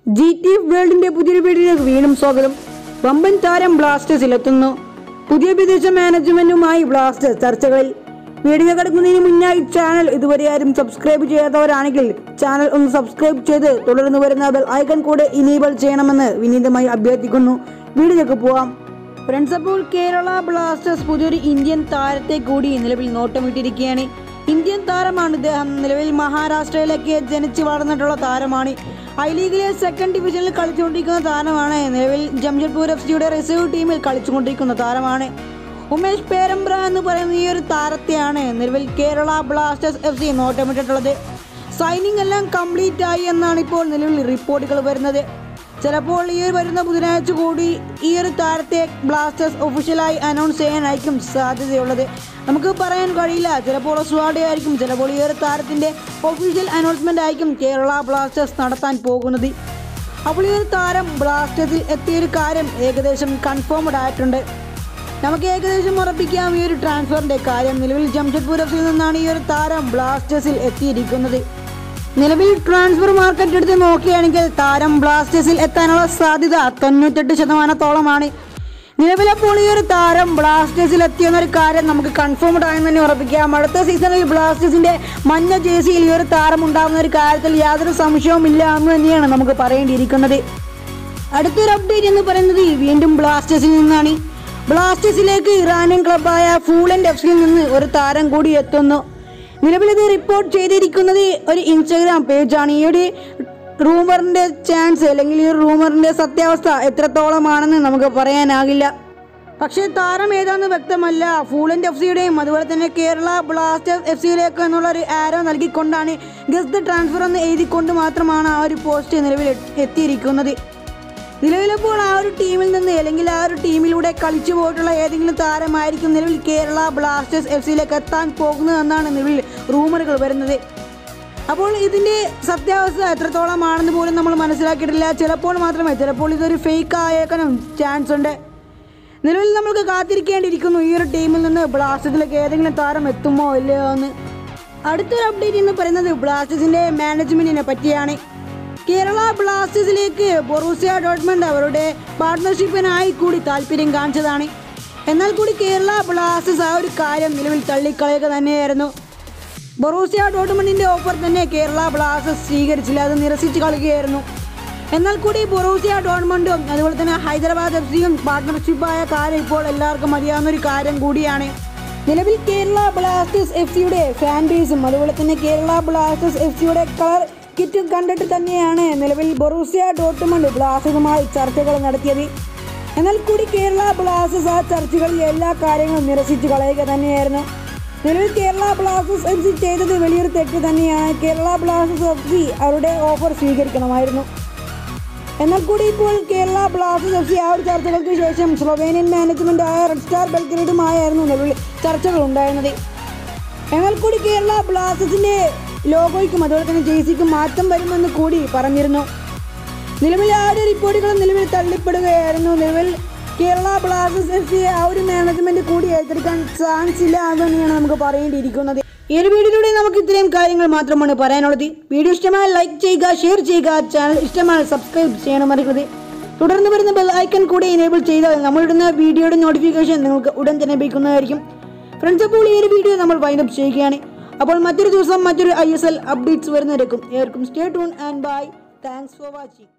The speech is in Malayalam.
ജി ടി എഫ് വേൾഡിന്റെ പുതിയൊരു വീഡിയോയിലേക്ക് വീണ്ടും സ്വാഗതം വമ്പൻ താരം ബ്ലാസ്റ്റേഴ്സിൽ എത്തുന്നു പുതിയ വിദേശ മാനേജ്മെന്റുമായി ബ്ലാസ്റ്റേഴ്സ് ചർച്ചകളിൽ വീഡിയോ കിടക്കുന്നതിന് മുന്നായി ചാനൽ ഇതുവരെ ആരും സബ്സ്ക്രൈബ് ചെയ്യാത്തവരാണെങ്കിൽ ചാനൽ ഒന്ന് സബ്സ്ക്രൈബ് ചെയ്ത് തുടർന്ന് വരുന്ന ബെൽ ഐക്കൺ കൂടെ ഇനേബിൾ ചെയ്യണമെന്ന് വിനീതമായി അഭ്യർത്ഥിക്കുന്നു വീഡിയോയിലേക്ക് പോവാം ഫ്രണ്ട്സ് അപ്പോൾ കേരള ബ്ലാസ്റ്റേഴ്സ് പുതിയൊരു ഇന്ത്യൻ താരത്തെ കൂടി നിലവിൽ നോട്ടമിട്ടിരിക്കുകയാണ് ഇന്ത്യൻ താരമാണ് ഇദ്ദേഹം നിലവിൽ മഹാരാഷ്ട്രയിലേക്ക് ജനിച്ച് വളർന്നിട്ടുള്ള താരമാണ് ഐ ലീഗിലെ സെക്കൻഡ് ഡിവിഷനിൽ കളിച്ചുകൊണ്ടിരിക്കുന്ന താരമാണ് നിലവിൽ ജംഷഡ്പൂർ എഫ് സിയുടെ റിസർവ് ടീമിൽ കളിച്ചുകൊണ്ടിരിക്കുന്ന താരമാണ് ഉമേഷ് പേരമ്പ്ര എന്ന് പറയുന്ന ഈ ഒരു താരത്തെയാണ് നിലവിൽ കേരള ബ്ലാസ്റ്റേഴ്സ് എഫ് സി നോട്ടമിട്ടിട്ടുള്ളത് സൈനിങ് എല്ലാം കംപ്ലീറ്റ് ആയി എന്നാണ് ഇപ്പോൾ നിലവിൽ റിപ്പോർട്ടുകൾ വരുന്നത് ചിലപ്പോൾ ഈ വരുന്ന ബുധനാഴ്ച കൂടി ഈ ഒരു താരത്തെ ബ്ലാസ്റ്റേഴ്സ് ഒഫീഷ്യലായി അനൗൺസ് ചെയ്യാനായിരിക്കും സാധ്യതയുള്ളത് നമുക്ക് പറയാൻ കഴിയില്ല ചിലപ്പോൾ സ്വാഡേ ആയിരിക്കും ചിലപ്പോൾ ഈ ഒരു താരത്തിൻ്റെ ഒഫീഷ്യൽ അനൗൺസ്മെൻ്റ് ആയിരിക്കും കേരള ബ്ലാസ്റ്റേഴ്സ് നടത്താൻ പോകുന്നത് അപ്പോൾ ഈ ഒരു താരം ബ്ലാസ്റ്റേഴ്സിൽ എത്തിയൊരു കാര്യം ഏകദേശം കൺഫേംഡ് ആയിട്ടുണ്ട് നമുക്ക് ഏകദേശം ഉറപ്പിക്കാം ഈ ഒരു ട്രാൻസ്ഫറിൻ്റെ കാര്യം നിലവിൽ ജംഷഡ്പൂർ എഫ് സിയിൽ നിന്നാണ് ഈ ഒരു താരം ബ്ലാസ്റ്റേഴ്സിൽ എത്തിയിരിക്കുന്നത് നിലവിൽ ട്രാൻസ്ഫർ മാർക്കറ്റ് എടുത്ത് നോക്കുകയാണെങ്കിൽ താരം ബ്ലാസ്റ്റേഴ്സിൽ എത്താനുള്ള സാധ്യത തൊണ്ണൂറ്റെട്ട് ശതമാനത്തോളമാണ് നിലവിലപ്പോൾ ഈ ഒരു താരം ബ്ലാസ്റ്റേഴ്സിൽ എത്തിയെന്നൊരു കാര്യം നമുക്ക് കൺഫേംഡ് ആയെന്ന് തന്നെ ഉറപ്പിക്കാം അടുത്ത സീസണിൽ ബ്ലാസ്റ്റേഴ്സിന്റെ മഞ്ഞ ജേഴ്സിയിൽ ഈ ഒരു താരം ഉണ്ടാകുന്ന ഒരു കാര്യത്തിൽ യാതൊരു സംശയവും ഇല്ല എന്ന് തന്നെയാണ് നമുക്ക് പറയേണ്ടിയിരിക്കുന്നത് അടുത്തൊരു അപ്ഡേറ്റ് എന്ന് പറയുന്നത് വീണ്ടും ബ്ലാസ്റ്റേഴ്സിൽ നിന്നാണ് ബ്ലാസ്റ്റേഴ്സിലേക്ക് ഇറാനിയൻ ക്ലബായ ഫൂളൻഡ് എഫ് സിയിൽ നിന്ന് ഒരു താരം കൂടി എത്തുന്നു നിലവിൽ ഇത് റിപ്പോർട്ട് ചെയ്തിരിക്കുന്നത് ഒരു ഇൻസ്റ്റഗ്രാം പേജാണ് ഈ ഒരു റൂമറിന്റെ ചാൻസ് അല്ലെങ്കിൽ ഈ റൂമറിന്റെ സത്യാവസ്ഥ എത്രത്തോളമാണെന്ന് നമുക്ക് പറയാനാകില്ല പക്ഷേ താരം ഏതാന്ന് വ്യക്തമല്ല ഫൂളൻഡ് എഫ് സിയുടെയും അതുപോലെ തന്നെ കേരള ബ്ലാസ്റ്റേഴ്സ് എഫ് സിയിലേക്ക് എന്നുള്ള ഒരു ആരോ നൽകിക്കൊണ്ടാണ് ഗസ്റ്റ് ട്രാൻസ്ഫർ എന്ന് എഴുതിക്കൊണ്ട് മാത്രമാണ് ആ ഒരു പോസ്റ്റ് നിലവിൽ എത്തിയിരിക്കുന്നത് നിലവിലിപ്പോൾ ആ ഒരു ടീമിൽ നിന്ന് അല്ലെങ്കിൽ ആ ഒരു ടീമിലൂടെ കളിച്ചു പോയിട്ടുള്ള ഏതെങ്കിലും താരമായിരിക്കും നിലവിൽ കേരള ബ്ലാസ്റ്റേഴ്സ് എഫ് സിയിലേക്ക് എത്താൻ പോകുന്നതെന്നാണ് നിലവിൽ റൂമറുകൾ വരുന്നത് അപ്പോൾ ഇതിൻ്റെ സത്യാവസ്ഥ എത്രത്തോളമാണെന്ന് പോലും നമ്മൾ മനസ്സിലാക്കിയിട്ടില്ല ചിലപ്പോൾ മാത്രമേ ചിലപ്പോൾ ഇതൊരു ഫേക്ക് ആയേക്കാനും ചാൻസ് ഉണ്ട് നിലവിൽ നമുക്ക് കാത്തിരിക്കേണ്ടിയിരിക്കുന്നു ഈ ഒരു ടീമിൽ നിന്ന് ബ്ലാസ്റ്റേഴ്സിലേക്ക് ഏതെങ്കിലും താരം എത്തുമോ ഇല്ലയോ എന്ന് അടുത്തൊരു അപ്ഡേറ്റ് എന്ന് പറയുന്നത് ബ്ലാസ്റ്റേഴ്സിൻ്റെ മാനേജ്മെൻറ്റിനെ പറ്റിയാണ് കേരള ബ്ലാസ്റ്റേഴ്സിലേക്ക് ബൊറൂസിയ ഡോട്ട്മണ്ട് അവരുടെ പാർട്ട്ണർഷിപ്പിനായി കൂടി താല്പര്യം കാണിച്ചതാണ് എന്നാൽ കൂടി കേരള ബ്ലാസ്റ്റേഴ്സ് ആ ഒരു കാര്യം നിലവിൽ തള്ളിക്കളയുക തന്നെയായിരുന്നു ബൊറൂസിയ ഡോട്ട്മണ്ടിൻ്റെ ഓഫർ തന്നെ കേരള ബ്ലാസ്റ്റേഴ്സ് സ്വീകരിച്ചില്ല അത് നിരസിച്ച് കളയുകയായിരുന്നു എന്നാൽ കൂടി ബൊറൂസിയ ഡോട്ട്മണ്ടും അതുപോലെ തന്നെ ഹൈദരാബാദ് എഫ് സിയും പാർട്ട്ണർഷിപ്പായ കാര്യം ഇപ്പോൾ എല്ലാവർക്കും അറിയാവുന്ന ഒരു കാര്യം കൂടിയാണ് നിലവിൽ കേരള ബ്ലാസ്റ്റേഴ്സ് എഫ് സിയുടെ ഫാൻ ബേസും അതുപോലെ തന്നെ കേരള ബ്ലാസ്റ്റേഴ്സ് എഫ് സിയുടെ കളർ കിറ്റും കണ്ടിട്ട് തന്നെയാണ് നിലവിൽ ബൊറൂസിയ ഡോട്ട്മണ്ട് ബ്ലാസ്റ്റേഴ്സുമായി ചർച്ചകൾ നടത്തിയത് എന്നാൽ കൂടി കേരള ബ്ലാസ്റ്റേഴ്സ് ആ ചർച്ചകളിൽ എല്ലാ കാര്യങ്ങളും നിരസിച്ച് കളയുക തന്നെയായിരുന്നു നിലവിൽ കേരള ബ്ലാസ്റ്റേഴ്സ് എഫ് സി ചെയ്തത് വലിയൊരു തെറ്റ് തന്നെയാണ് കേരള ബ്ലാസ്റ്റേഴ്സ് എഫ് സി അവരുടെ ഓഫർ സ്വീകരിക്കണമായിരുന്നു എന്നാൽ കൂടി ഇപ്പോൾ കേരള ബ്ലാസ്റ്റേഴ്സ് എഫ് സി ആ ഒരു ചർച്ചകൾക്ക് ശേഷം സ്ലൊവേനിയൻ മാനേജ്മെന്റ് ആയ റെഡ് സ്റ്റാർ ബെൽഗ്രേഡുമായിരുന്നു നിലവിൽ ചർച്ചകൾ ഉണ്ടായിരുന്നത് എന്നാൽ കൂടി കേരള ബ്ലാസ്റ്റേഴ്സിന്റെ ലോഗോയ്ക്കും അതുപോലെ തന്നെ ജേഴ്സിക്കും മാറ്റം വരുമെന്ന് കൂടി പറഞ്ഞിരുന്നു നിലവിൽ ആ ഒരു റിപ്പോർട്ടുകൾ നിലവിൽ തള്ളിപ്പെടുകയായിരുന്നു നിലവിൽ കേരള ബ്ലാസ്റ്റേഴ്സ് എഫ് സി ആ ഒരു മാനേജ്മെന്റ് കൂടി ഏറ്റെടുക്കാൻ ചാൻസ് ഇല്ല എന്ന് തന്നെയാണ് നമുക്ക് പറയേണ്ടിയിരിക്കുന്നത് ഈ ഒരു വീഡിയോയിലൂടെ നമുക്ക് ഇത്രയും കാര്യങ്ങൾ മാത്രമാണ് പറയാനുള്ളത് വീഡിയോ ഇഷ്ടമായി ലൈക്ക് ചെയ്യുക ഷെയർ ചെയ്യുക ചാനൽ ഇഷ്ടമായി സബ്സ്ക്രൈബ് ചെയ്യണം മറക്കരുത് തുടർന്ന് വരുന്ന ബെൽ ഐക്കൺ കൂടി എനേബിൾ ചെയ്താൽ നമ്മളിടുന്ന വീഡിയോയുടെ നോട്ടിഫിക്കേഷൻ നിങ്ങൾക്ക് ഉടൻ തന്നെ ലഭിക്കുന്നതായിരിക്കും ഫ്രണ്ട്സ് അപ്പോൾ ഈ ഒരു വീഡിയോ നമ്മൾ വൈൻഡപ്പ് ചെയ്യുകയാണ് അപ്പോൾ മറ്റൊരു ദിവസം മറ്റൊരു ഐ എസ് എൽ അപ്ഡേറ്റ്സ് വരുന്നവരേക്കും ഏവർക്കും stay tuned and bye thanks for watching